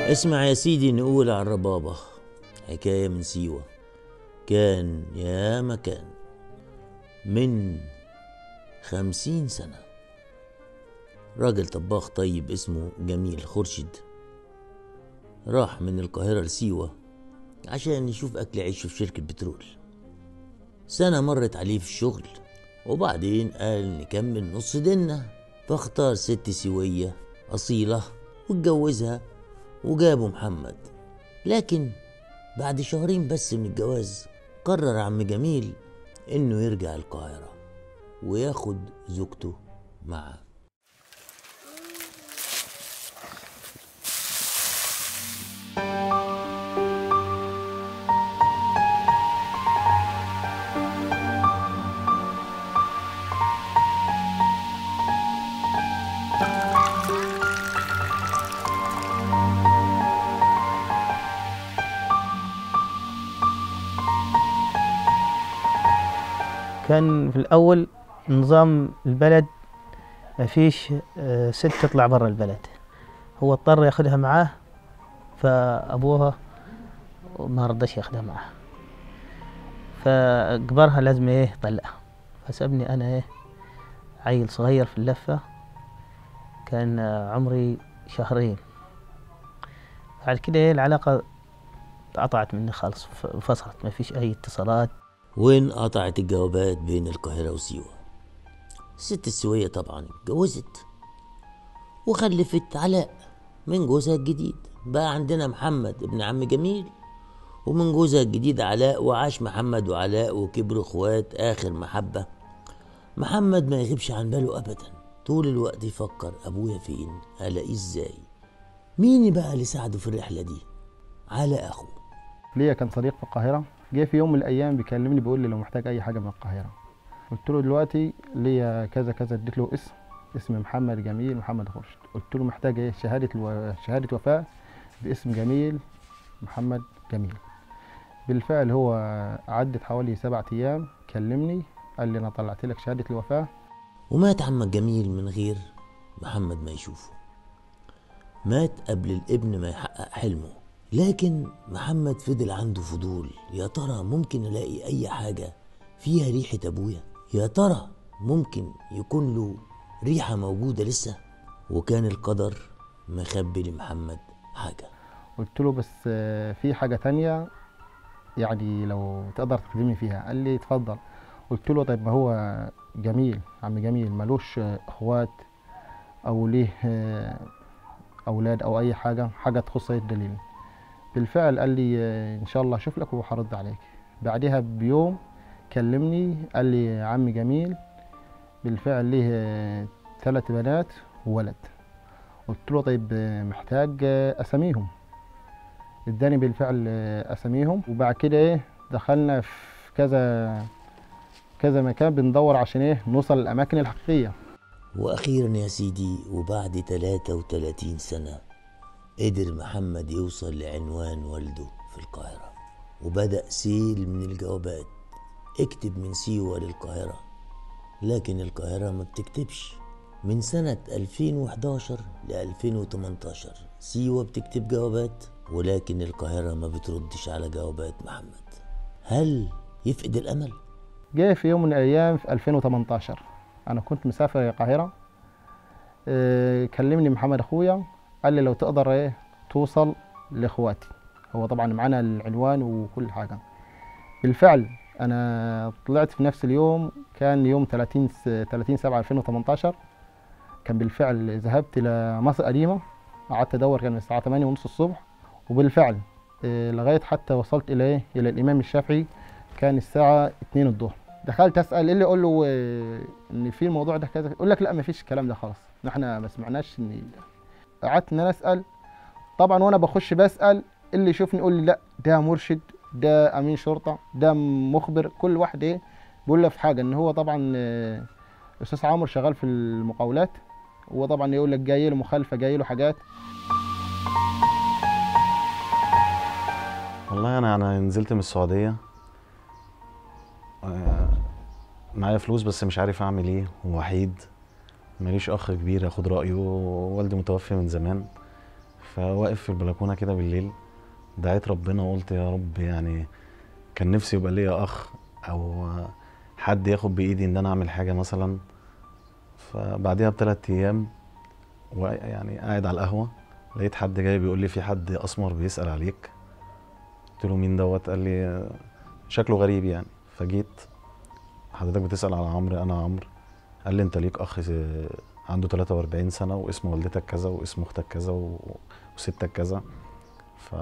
اسمع يا سيدي نقول على الربابة حكاية من سيوة كان يا مكان من خمسين سنة راجل طباخ طيب اسمه جميل خورشيد راح من القاهرة لسيوة عشان يشوف أكل عيشه في شركة بترول سنة مرت عليه في الشغل وبعدين قال نكمل نص ديننا فاختار ست سوية أصيلة واتجوزها وجابوا محمد لكن بعد شهرين بس من الجواز قرر عم جميل انه يرجع القاهرة وياخد زوجته معاه كان في الأول نظام البلد ما فيش آه، ست تطلع برا البلد هو اضطر ياخدها معاه فأبوها ما رضاش ياخدها معاه فأجبرها لازم ايه يطلقها فسابني أنا ايه عيل صغير في اللفة كان آه، عمري شهرين بعد كده ايه العلاقة اتقطعت مني خالص انفصلت ما فيش أي اتصالات وانقطعت الجوابات بين القاهرة وسيوة الست السوية طبعا اتجوزت وخلفت علاء من جوزها الجديد بقى عندنا محمد ابن عم جميل ومن جوزها الجديد علاء وعاش محمد وعلاء وكبروا اخوات اخر محبة محمد ما يغيبش عن باله ابدا طول الوقت يفكر ابويا فين الاقيه ازاي مين بقى اللي ساعده في الرحلة دي علاء اخوه ليا كان صديق في القاهرة جه في يوم من الأيام بيكلمني بيقول لي لو محتاج أي حاجة من القاهرة قلت له دلوقتي ليا كذا كذا اديت له اسم اسم محمد جميل محمد خورشيد قلت له محتاج ايه شهادة الو... شهادة وفاة باسم جميل محمد جميل بالفعل هو عدت حوالي سبعة أيام كلمني قال لي أنا طلعت لك شهادة الوفاة ومات عمك جميل من غير محمد ما يشوفه مات قبل الابن ما يحقق حلمه لكن محمد فضل عنده فضول يا ترى ممكن الاقي اي حاجة فيها ريحة ابويا يا ترى ممكن يكون له ريحة موجودة لسه وكان القدر مخبي لمحمد حاجة قلت له بس آه، في حاجة تانية يعني لو تقدر تخدمني فيها قال لي اتفضل قلت له طيب ما هو جميل عم جميل ملوش آه، اخوات او ليه آه، اولاد او اي حاجة حاجة تخص أي الدليل بالفعل قال لي آه، ان شاء الله اشوف لك وهرد عليك بعدها بيوم كلمني قال لي يا عم جميل بالفعل ليه آه، ثلاث بنات وولد قلت له طيب آه، محتاج آه، اساميهم اداني بالفعل آه، اساميهم وبعد كده ايه دخلنا في كذا كذا مكان بندور عشان ايه نوصل للاماكن الحقيقيه واخيرا يا سيدي وبعد 33 سنة قدر محمد يوصل لعنوان والده في القاهرة وبدأ سيل من الجوابات اكتب من سيوة للقاهرة لكن القاهرة ما بتكتبش من سنة 2011 ل 2018 سيوة بتكتب جوابات ولكن القاهرة ما بتردش على جوابات محمد هل يفقد الأمل؟ جه في يوم من الايام في 2018 انا كنت مسافر القاهره آه، كلمني محمد اخويا قال لي لو تقدر ايه توصل لاخواتي هو طبعا معانا العنوان وكل حاجه بالفعل انا طلعت في نفس اليوم كان يوم 30 س- 30 7 2018 كان بالفعل ذهبت الى مصر قديمه قعدت ادور كان الساعه 8 ونص الصبح وبالفعل آه، لغايه حتى وصلت الى ايه الى الامام الشافعي كان الساعه 2 الظهر دخلت اسال ايه اللي اقول له آه، ان في الموضوع ده كذا يقول لك لا ما فيش الكلام ده خالص احنا ما سمعناش ان قعدت ان انا اسال طبعا وانا بخش بسال اللي يشوفني يقول لي لا ده مرشد ده امين شرطه ده مخبر كل واحد ايه بيقول له في حاجه ان هو طبعا آه، استاذ عمرو شغال في المقاولات هو طبعا يقول لك جاي له مخالفه جاي له حاجات والله انا انا نزلت من السعوديه آه، معايا فلوس بس مش عارف اعمل ايه ووحيد ماليش اخ كبير اخد رايه والدي متوفي من زمان فواقف في البلكونه كده بالليل دعيت ربنا وقلت يا رب يعني كان نفسي يبقى ليا اخ او حد ياخد بايدي ان انا اعمل حاجه مثلا فبعديها بثلاث ايام ويعني قاعد على القهوه لقيت حد جاي بيقول لي في حد اسمر بيسال عليك قلت له مين دوت قال لي شكله غريب يعني فجيت حضرتك بتسال على عمرو انا عمرو قال لي انت ليك اخ عنده 43 سنه واسم والدتك كذا واسم اختك كذا و- وستك كذا ف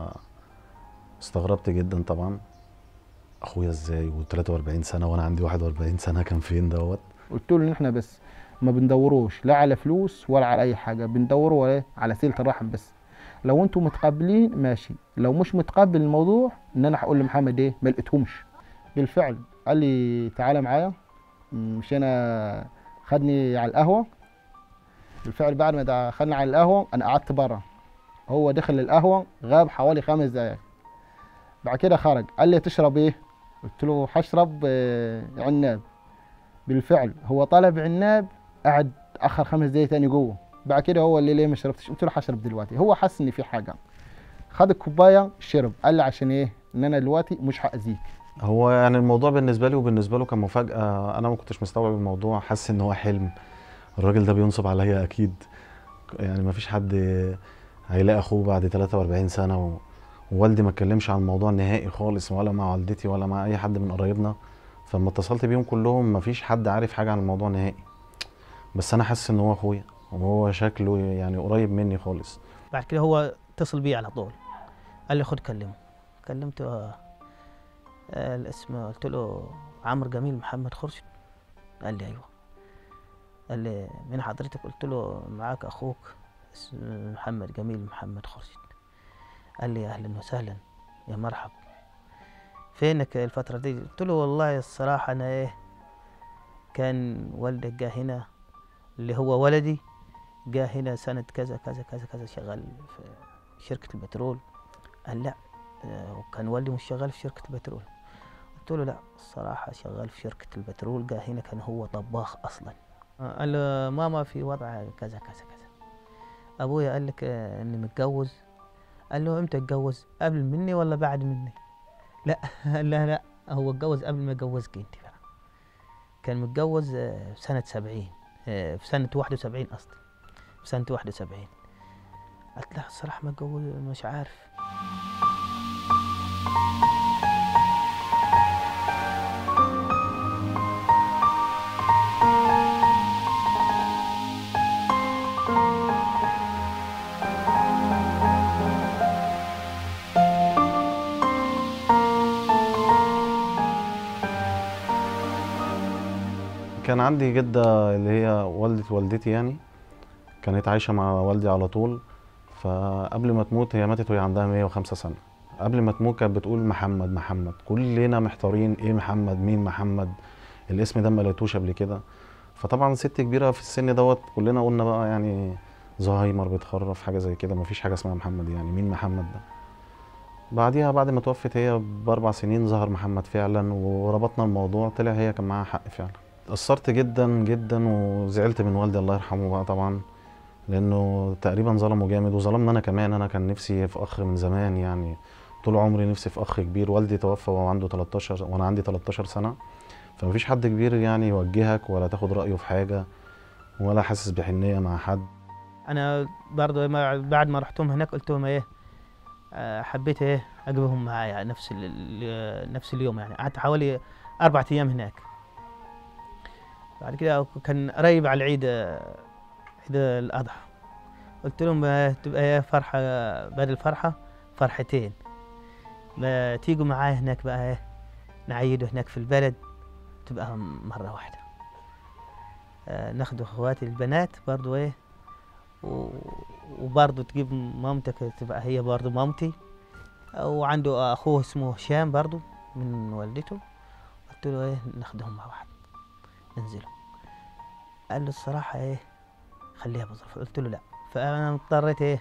استغربت جدا طبعا اخويا ازاي و43 سنه وانا عندي 41 سنه كان فين دوت قلت له ان احنا بس ما بندوروش لا على فلوس ولا على اي حاجه بندوروا ايه على صله الرحم بس لو انتم متقابلين ماشي لو مش متقبل الموضوع ان انا هقول لمحمد ايه ما لقيتهمش بالفعل قال لي تعالى معايا مش انا خدني على القهوه بالفعل بعد ما دخلنا على القهوه انا قعدت بره هو دخل القهوه غاب حوالي خمس دقايق بعد كده خرج قال لي تشرب ايه قلت له هشرب آه، عناب بالفعل هو طلب عناب قعد اخر خمس دقايق تاني جوه بعد كده هو اللي ليه ما شربتش قلت له هشرب دلوقتي هو حس ان في حاجه خد الكوبايه شرب قال لي عشان ايه ان انا دلوقتي مش هاذيك هو يعني الموضوع بالنسبه لي وبالنسبه له كان مفاجاه انا ما كنتش مستوعب الموضوع حاسس ان هو حلم الراجل ده بينصب عليا اكيد يعني ما فيش حد هيلاقي اخوه بعد 43 سنه و... ووالدي ما اتكلمش عن الموضوع نهائي خالص ولا مع والدتي ولا مع اي حد من قرايبنا فلما اتصلت بيهم كلهم ما فيش حد عارف حاجه عن الموضوع نهائي بس انا حاسس ان هو اخويا وهو شكله يعني قريب مني خالص بعد كده هو اتصل بي على طول قال لي خد كلمه كلمته آه، آه، الاسم قلت له عمرو جميل محمد خرشد قال لي ايوه قال لي من حضرتك قلت له معاك اخوك اسمه محمد جميل محمد خرشد قال لي اهلا وسهلا يا مرحب فينك الفترة دي قلت له والله الصراحة انا ايه كان والدك جه هنا اللي هو ولدي جه هنا سنة كذا كذا كذا كذا شغال في شركة البترول قال لا آه، وكان والدي مش شغال في شركة البترول قلت له لا الصراحة شغال في شركة البترول جه هنا كان هو طباخ أصلا آه، قال له ماما في وضع كذا كذا كذا أبويا قال لك آه، إني متجوز قال له إمتى اتجوز قبل مني ولا بعد مني لا قال لا لا هو اتجوز قبل ما يتجوزك انت بقى كان متجوز آه، في سنة سبعين آه، في سنة واحد وسبعين قصدي في سنة واحد وسبعين قلت لا الصراحة ما اتجوز مش عارف كان عندي جدة اللي هي والدة والدتي يعني كانت عايشة مع والدي على طول فقبل ما تموت هي ماتت وهي عندها 105 سنة قبل ما تموت كانت بتقول محمد محمد كلنا محتارين ايه محمد مين محمد الاسم ده ما لقيتوش قبل كده فطبعا ست كبيرة في السن دوت كلنا قلنا بقى يعني زهايمر بتخرف حاجة زي كده مفيش حاجة اسمها محمد يعني مين محمد ده بعديها بعد ما توفت هي بأربع سنين ظهر محمد فعلا وربطنا الموضوع طلع هي كان معاها حق فعلا اتأثرت جدا جدا وزعلت من والدي الله يرحمه بقى طبعا لأنه تقريبا ظلمه جامد وظلمنا أنا كمان أنا كان نفسي في أخ من زمان يعني طول عمري نفسي في أخ كبير والدي توفى وهو عنده 13 وأنا عندي 13 سنة فمفيش حد كبير يعني يوجهك ولا تاخد رأيه في حاجة ولا حاسس بحنية مع حد انا برضه ما- بعد ما رحتهم هناك قلت لهم ايه آه، حبيت ايه اجيبهم معايا نفس ال- ال- نفس اليوم يعني قعدت حوالي اربع ايام هناك بعد كده كان قريب على العيد آه، عيد الاضحى قلت لهم آه، تبقى ايه فرحه بدل فرحه فرحتين ما تيجوا معايا هناك بقى ايه نعيدوا هناك في البلد تبقى مره واحده آه، ناخدوا اخواتي البنات برضو ايه و- وبرضه تجيب مامتك تبقى هي برضه مامتي وعنده اخوه اسمه هشام برضه من والدته قلت له ايه ناخدهم مع بعض ننزلوا قال له الصراحة ايه خليها بظروف قلت له لا فانا اضطريت ايه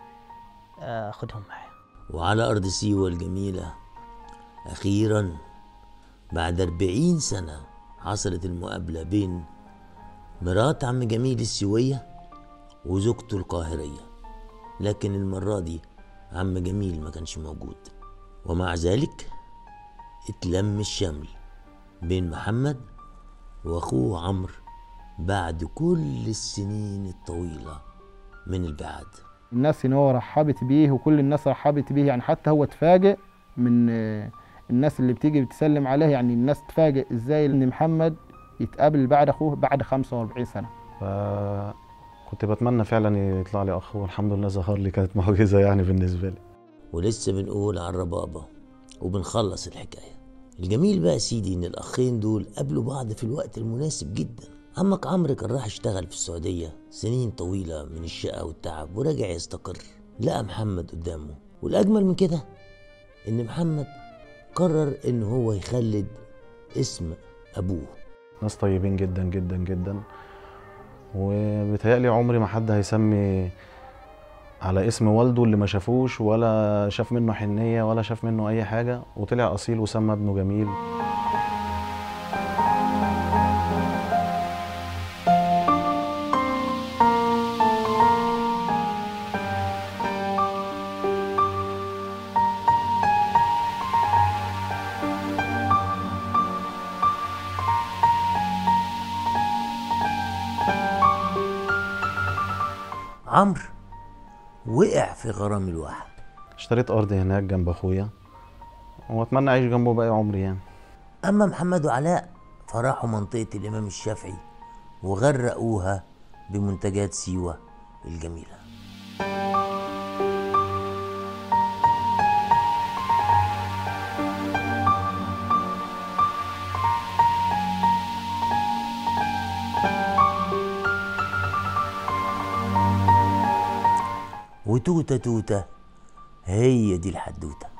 اخدهم معي وعلى أرض سيوة الجميلة أخيرا بعد أربعين سنة حصلت المقابلة بين مرات عم جميل السوية وزوجته القاهرية لكن المرة دي عم جميل ما كانش موجود ومع ذلك اتلم الشمل بين محمد واخوه عمرو بعد كل السنين الطويلة من البعد الناس هنا هو رحبت بيه وكل الناس رحبت بيه يعني حتى هو اتفاجئ من آه، الناس اللي بتيجي بتسلم عليه يعني الناس تفاجئ ازاي ان محمد يتقابل بعد اخوه بعد 45 سنه فكنت بتمنى فعلا يطلع لي اخ والحمد لله ظهر لي كانت معجزه يعني بالنسبه لي ولسه بنقول على الربابة وبنخلص الحكاية الجميل بقى يا سيدي ان الاخين دول قابلوا بعض في الوقت المناسب جدا عمك عمرو كان راح يشتغل في السعودية سنين طويلة من الشقة والتعب ورجع يستقر لقى محمد قدامه والأجمل من كده إن محمد قرر إن هو يخلد اسم أبوه ناس طيبين جدا جدا جدا وبيتهيألي عمري ما حد هيسمي على اسم والده اللي ما شافوش ولا شاف منه حنية ولا شاف منه أي حاجة وطلع أصيل وسمى ابنه جميل عمرو وقع في غرام الواحد اشتريت أرض هناك جنب أخويا وأتمنى أعيش جنبه باقي عمري يعني أما محمد وعلاء فراحوا منطقة الإمام الشافعي وغرقوها بمنتجات سيوة الجميلة وتوتة توتة هي دي الحدوتة